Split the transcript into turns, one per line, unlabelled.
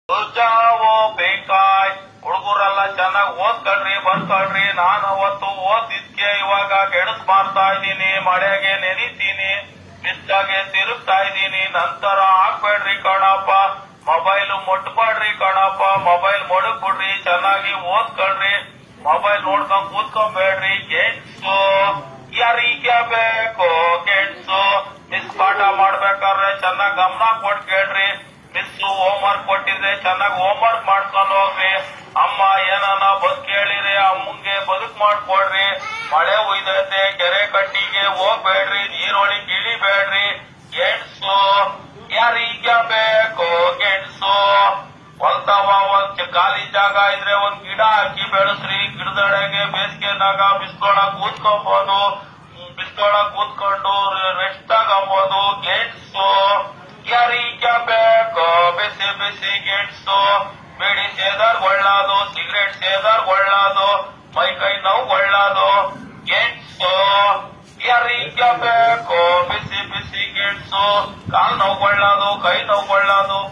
ಜಾವೋ ಬೇಕಾಯ್ ಹುಡುಗರೆಲ್ಲ ಚೆನ್ನಾಗಿ ಓದ್ಕೊಳ್ರಿ ಬರ್ಕೊಳ್ರಿ ನಾನು ಅವತ್ತು ಓದಿದ್ಕೆ ಇವಾಗ ಕೆಡಸ್ ಮಾಡ್ತಾ ಇದ್ದೀನಿ ಮಳೆಗೆ ನೆನಿತೀನಿ ಮಿಸ್ಟಾಗೆ ತಿರುಗ್ತಾ ಇದ್ದೀನಿ ನಂತರ ಹಾಕ್ಬೇಡ್ರಿ ಕಣಪ್ಪ ಮೊಬೈಲ್ ಮುಟ್ಬೇಡ್ರಿ ಕಣಪ್ಪ ಮೊಬೈಲ್ ಮುಡುಕ್ಬಿಡ್ರಿ ಚೆನ್ನಾಗಿ ಓದ್ಕೊಳ್ರಿ ಮೊಬೈಲ್ ನೋಡ್ಕೊಂಡ್ ಕೂತ್ಕೊಂಬೇಡ್ರಿ ಗೆಟ್ಸು ಯಾರಿಗೆ ಬೇಕು ಗೆಟ್ಸು ಮಿಸ್ ಪಾಠ ಮಾಡ್ಬೇಕಾದ್ರೆ ಚೆನ್ನಾಗಿ ಗಮನ ಕೊಟ್ ಕೇಳ್ರಿ ಮಿಸ್ ಹೋಮ್ ವರ್ಕ್ ಕೊಟ್ಟಿದ್ರೆ ಚೆನ್ನಾಗಿ ಹೋಮ್ ವರ್ಕ್ ಮಾಡ್ಕೊಂಡು ಹೋಗ್ರಿ ಅಮ್ಮ ಏನನ್ನ ಬದುಕ್ ಕೇಳಿರಿ ಅಮ್ಮಂಗೆ ಬದುಕ್ ಮಾಡ್ಕೊಡ್ರಿ ಮಳೆ ಉಯ್ದೈತೆ ಕೆರೆ ಕಟ್ಟಿಗೆ ಹೋಗ್ಬೇಡ್ರಿ ನೀರೊಳಗೆ ಇಳಿಬೇಡ್ರಿ ಗೆಟ್ಸು ಯಾರಿಗೆ ಬೇಕು ಗೆಟ್ಸು ಹೊಲ್ತಾವ ಒಂದ್ ಖಾಲಿ ಜಾಗ ಇದ್ರೆ ಒಂದ್ ಗಿಡ ಹಾಕಿ ಬೆಳೆಸ್ರಿ ಗಿಡದೊಳಗೆ ಬೇಸಿಗೆನಾಗ ಬಿಸ್ಕೊಳಕ್ ಕೂತ್ಕೋಬಹುದು ಬಿಸ್ಕೊಳಕ್ ಕೂತ್ಕೊಂಡು ರೆಸ್ಟ್ ತಗೋಬಹುದು ಗೇಟ್ಸು ಯಾರಿಗೆ ಬೇಕು ಬಿಸಿ ಬಿಸಿ ಗೇಟ್ಸು ಬಿಡಿ ಸೇದರ್ ಒಳ್ಳಾದು ಸಿಗರೇಟ್ ಸೇದರ್ ಒಳ್ಳಾದು ಮೈ ಕೈ ನೋವು ಒಳ್ಳಾದು ಗೇಟ್ಸು ಯಾರಿಗೆ ಬೇಕು ಬಿಸಿ ಬಿಸಿ ಗೇಟ್ಸು ಕಾಲ್ ನೋವು ಒಳ್ಳಾದು ಕೈ ನೋವು ಒಳ್ಳಾದು